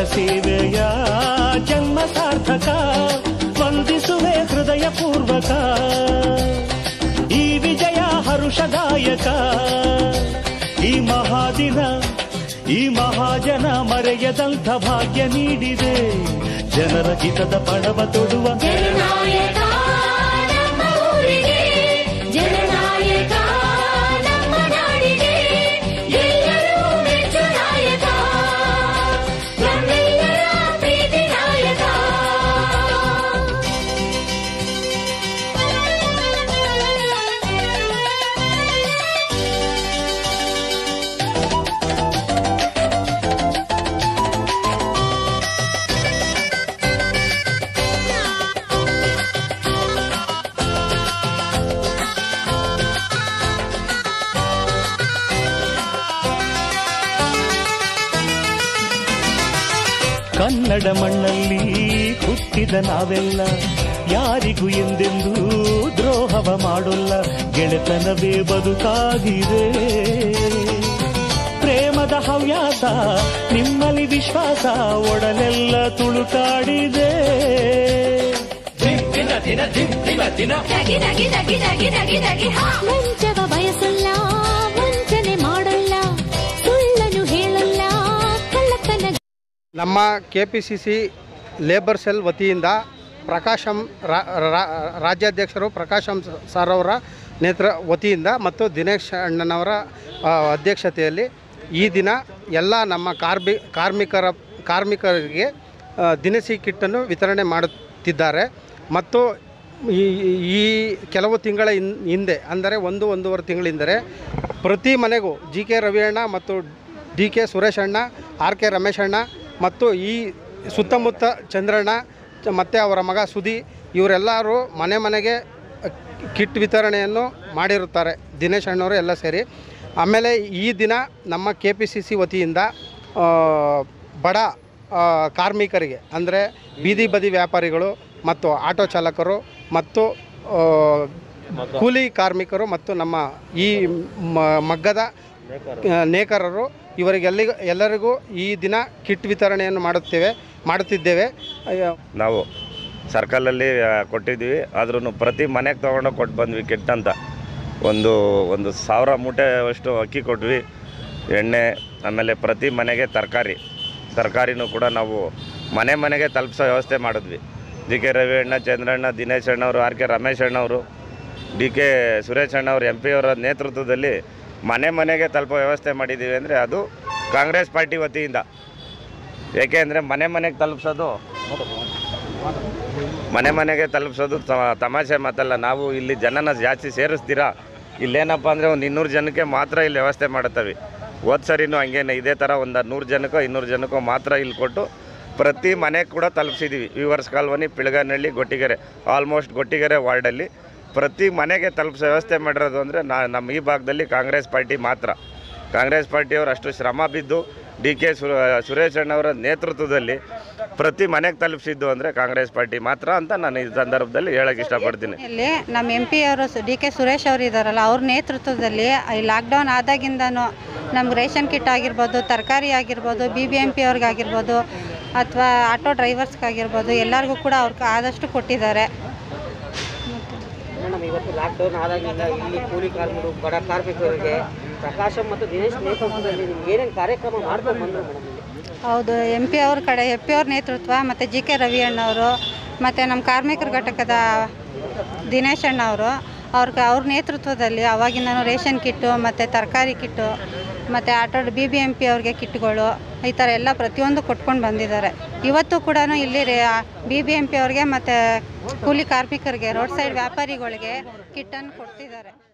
ಸೇವೆಯ ಜನ್ಮ ಸಾರ್ಥಕ ವಂದಿಸುವೆ ಹೃದಯ ಪೂರ್ವಕ ಈ ವಿಜಯ ಹರುಷದಾಯಕ ಈ ಮಹಾದಿನ ಈ ಮಹಾಜನ ಮರೆಯದಂಥ ಭಾಗ್ಯ ನೀಡಿದೆ ಜನರ ಹಿತದ ಪಣವ ತೊಡುವ ಜನನಾಯಕ ನಮ್ಮ ಊರಿಗೆ ಜನನಾಯಕ ನಮ್ಮ ನಾಡಿಗೆ ಎಲ್ಲರೂ ಮೆಚ್ಚು ನಾಯಕ ನಮ್ಮೆಲ್ಲರ ಪ್ರೀತಿ ನಾಯಕ ಕನ್ನಡ ಮಣ್ಣಲ್ಲಿ ಹುಟ್ಟಿದ ನಾವೆಲ್ಲ ಯಾರಿಗೂ ಎಂದೆಂದೂ ದ್ರೋಹವ ಮಾಡೋಲ್ಲ ಗೆಳೆತನವೇ ಬದುಕಾಗಿದೆ ಪ್ರೇಮದ ಹವ್ಯಾಸ ನಿಮ್ಮಲ್ಲಿ ವಿಶ್ವಾಸ ಒಡಲೆಲ್ಲ ತುಳುಕಾಡಿದೆ ದಗಿ ದಗಿ ದಗಿ ದಗಿ ದಗಿ ದಗಿ ಹಾ ವಂಚವ ಬಯಸಲ್ಲ ವಂಚನೆ ಮಾಡಲ್ಲ ಸುಳ್ಳನು ಹೇಳಲ್ಲ ಕಳ್ಳತನ ನಮ್ಮ K P C C labour cell ವತಿಯಿಂದ ಪ್ರಕಾಶಂ ರಾ- ರಾ- ರಾಜ್ಯಾಧ್ಯಕ್ಷರು ಪ್ರಕಾಶಂ ಸರ್ ಅವರ ನೇತೃ ವತಿಯಿಂದ ಮತ್ತು ದಿನೇಶ್ ಅಣ್ಣನವರ ಆ, ಅಧ್ಯಕ್ಷತೆಯಲ್ಲಿ ಈ ದಿನ ಎಲ್ಲ ನಮ್ಮ ಕಾರ್ಮಿ ಕಾರ್ಮಿಕರ ಕಾರ್ಮಿಕರಿಗೆ ಆ, ದಿನಸಿ ಕಿಟ್ಟನ್ನು ವಿತರಣೆ ಮಾಡುತ್ತಿದ್ದಾರೆ ಮತ್ತು ಈ ಈ ಕೆಲವು ತಿಂಗಳ ಹಿನ್- ಹಿಂದೆ ಅಂದರೆ ಒಂದು ಒಂದೂವರೆ ತಿಂಗಳಿಂದರೆ ಪ್ರತಿ ಮನೆಗೂ ಜಿ ಕೆ ರವಿಯಣ್ಣ ಮತ್ತು ಡಿ ಕೆ ಸುರೇಶ್ ಅಣ್ಣ ಆರ್ ಕೆ ರಮೇಶ್ ಅಣ್ಣ ಮತ್ತು ಈ ಸುತ್ತಮುತ್ತ ಚಂದ್ರಣ್ಣ ಮತ್ತು ಅವರ ಮಗ ಸುದಿ ಇವರೆಲ್ಲರೂ ಮನೆ ಮನೆಗೆ ಕಿಟ್ ವಿತರಣೆಯನ್ನು ಮಾಡಿರುತ್ತಾರೆ ದಿನೇಶ್ ಅಣ್ಣವರು ಎಲ್ಲ ಸೇರಿ ಆಮೇಲೆ ಈ ದಿನ ನಮ್ಮ ಕೆ ಪಿ ಸಿ ಸಿ ವತಿಯಿಂದ ಆ, ಬಡ ಆ, ಕಾರ್ಮಿಕರಿಗೆ ಅಂದರೆ ಬೀದಿ ಬದಿ ವ್ಯಾಪಾರಿಗಳು ಮತ್ತು ಆಟೋ ಚಾಲಕರು ಮತ್ತು ಆ, ಕೂಲಿ ಕಾರ್ಮಿಕರು ಮತ್ತು ನಮ್ಮ ಈ ಮ- ಮಗ್ಗದ ಆ, ನೇಕಾರರು ಇವರಿಗೆಲ್ಲಿ ಎಲ್ಲರಿಗೂ ಈ ದಿನ ಕಿಟ್ ವಿತರಣೆಯನ್ನು ಮಾಡುತ್ತೇವೆ ಮಾಡುತ್ತಿದ್ದೇವೆ ಅಯ್ಯ, ನಾವು ಸರ್ಕಲಲ್ಲಿ ಆ, ಕೊಟ್ಟಿದ್ವಿ ಆದ್ರೂ ಪ್ರತಿ ಮನೆಗೆ ತೊಗೊಂಡೋಗಿ ಕೊಟ್ಟು ಬಂದ್ವಿ ಕಿಟ್ ಅಂತ ಒಂದು ಒಂದು ಸಾವಿರ ಮೂಟೆ ಅಷ್ಟು ಅಕ್ಕಿ ಕೊಟ್ವಿ ಎಣ್ಣೆ ಆಮೇಲೆ ಪ್ರತಿ ಮನೆಗೆ ತರಕಾರಿ ತರಕಾರಿನೂ ಕೂಡ ನಾವು ಮನೆ ಮನೆಗೆ ತಲುಪಿಸೋ ವ್ಯವಸ್ಥೆ ಮಾಡಿದ್ವಿ ಜಿ ಕೆ ರವಿ ಅಣ್ಣ ಚಂದ್ರಣ್ಣ ದಿನೇಶ್ ಅಣ್ಣವರು ಆರ್ ಕೆ ರಮೇಶ್ ಅಣ್ಣವರು ಡಿ ಕೆ ಸುರೇಶ್ ಅಣ್ಣವರು ಎಂ ಪಿ ಅವರ ನೇತೃತ್ವದಲ್ಲಿ ಮನೆ ಮನೆಗೆ ತಲುಪೋ ವ್ಯವಸ್ಥೆ ಮಾಡಿದ್ದೀವಿ ಅಂದರೆ ಅದು ಕಾಂಗ್ರೆಸ್ ಪಾರ್ಟಿ ವತಿಯಿಂದ ಏಕೆ ಅಂದರೆ ಮನೆ ಮನೆಗೆ ತಲುಪಿಸೋದು ಮನೆ ಮನೆಗೆ ತಲುಪಿಸೋದು ತ- ತಮಾಷೆ ಮಾತಲ್ಲ ನಾವು ಇಲ್ಲಿ ಜನನ ಜಾಸ್ತಿ ಸೇರಿಸ್ತೀರಾ ಇಲ್ಲೇನಪ್ಪ ಅಂದರೆ ಒಂದು ಇನ್ನೂರು ಜನಕ್ಕೆ ಮಾತ್ರ ಇಲ್ಲಿ ವ್ಯವಸ್ಥೆ ಮಾಡುತ್ತವೆ ಹೋದ ಸರಿನೂ ಹಂಗೇನೆ ಇದೇ ಥರ ಒಂದು ನೂರು ಜನಕ್ಕೋ ಇನ್ನೂರು ಜನಕ್ಕೋ ಮಾತ್ರ ಇಲ್ಲಿ ಕೊಟ್ಟು ಪ್ರತಿ ಮನೆಗೆ ಕೂಡ ತಲುಪಿಸಿದ್ದೀವಿ weavers colony Pillaganahalli Gottigere almost Gottigere ವಾರ್ಡಲ್ಲಿ ಪ್ರತಿ ಮನೆಗೆ ತಲುಪಿಸೋ ವ್ಯವಸ್ಥೆ ಮಾಡಿರೋದು ಅಂದರೆ ನಾ ನಮ್ಮ ಈ ಭಾಗದಲ್ಲಿ ಕಾಂಗ್ರೆಸ್ ಪಾರ್ಟಿ ಮಾತ್ರ ಕಾಂಗ್ರೆಸ್ ಪಾರ್ಟಿಯವರು ಅಷ್ಟು ಶ್ರಮ ಬಿದ್ದು ಡಿ ಕೆ ಸುರೇಶ್ ಅಣ್ಣವರ ನೇತೃತ್ವದಲ್ಲಿ ಪ್ರತಿ ಮನೆಗೆ ತಲುಪಿಸಿದ್ದು ಅಂದರೆ ಕಾಂಗ್ರೆಸ್ ಪಾರ್ಟಿ ಮಾತ್ರ ಅಂತ ನಾನು ಈ ಸಂದರ್ಭದಲ್ಲಿ ಹೇಳಕ್ಕೆ ಇಷ್ಟಪಡ್ತೀನಿ ಇಲ್ಲಿ ನಮ್ಮ ಎಂ ಪಿ ಅವರು ಡಿ ಕೆ ಸುರೇಶ್ ಅವರು ಇದ್ದಾರಲ್ಲ ಅವ್ರ ನೇತೃತ್ವದಲ್ಲಿ ಈ ಲಾಕ್ಡೌನ್ ಆದಾಗಿಂದನೂ ನಮ್ಗೆ ರೇಷನ್ ಕಿಟ್ ಆಗಿರ್ಬೋದು ತರಕಾರಿ ಆಗಿರ್ಬೋದು ಬಿ ಬಿ ಎಂ ಪಿ ಅವ್ರಿಗಾಗಿರ್ಬೋದು ಅಥವಾ ಆಟೋ ಡ್ರೈವರ್ಸ್ಗಾಗಿರ್ಬೋದು ಎಲ್ಲರಿಗೂ ಕೂಡ ಅವ್ರಿಗೆ ಆದಷ್ಟು ಕೊಟ್ಟಿದ್ದಾರೆ ಮೇಡಮ್ ಇವತ್ತು ಲಾಕ್ಡೌನ್ ಆದಾಗಿಂದ ಇಲ್ಲಿ ಕೂಲಿ ಕಾರ್ಮಿಕರು ಬಡ ಕಾರ್ಮಿಕರಿಗೆ ಪ್ರಕಾಶಂ ಮತ್ತು ದಿನೇಶ್ ನೇತೃತ್ವದಲ್ಲಿ ನಿಮ್ಗೆ ಏನೇನು ಕಾರ್ಯಕ್ರಮ ಮಾಡ್ಕೊಂಡು ಬಂದರು ಮೇಡಮ್ ಇಲ್ಲಿ ಹೌದು ಎಂ ಪಿ ಅವ್ರ ಕಡೆ ಎಂ ಪಿ ಅವ್ರ ನೇತೃತ್ವ ಮತ್ತು ಜಿ ಕೆ ರವಿ ಅಣ್ಣವರು ಮತ್ತು ನಮ್ಮ ಕಾರ್ಮಿಕರ ಘಟಕದ ದಿನೇಶ್ ಅಣ್ಣವರು ಅವ್ರ ಅವ್ರ ನೇತೃತ್ವದಲ್ಲಿ ಅವಾಗಿಂದನೂ ರೇಷನ್ ಕಿಟ್ಟು ಮತ್ತು ತರಕಾರಿ ಕಿಟ್ಟು ಮತ್ತು auto B B M P ಅವ್ರಿಗೆ ಕಿಟ್ಗಳು ಈ ಥರ ಎಲ್ಲ ಪ್ರತಿಯೊಂದು ಕೊಟ್ಕೊಂಡು ಬಂದಿದ್ದಾರೆ ಇವತ್ತು ಕೂಡ ಇಲ್ಲಿ ರೇ ಬಿ ಬಿ ಎಂ ಪಿ ಅವ್ರಿಗೆ ಮತ್ತು ಕೂಲಿ ಕಾರ್ಮಿಕರಿಗೆ ರೋಡ್ ಸೈಡ್ ವ್ಯಾಪಾರಿಗಳಿಗೆ ಕಿಟ್ಟನ್ನು ಕೊಡ್ತಿದ್ದಾರೆ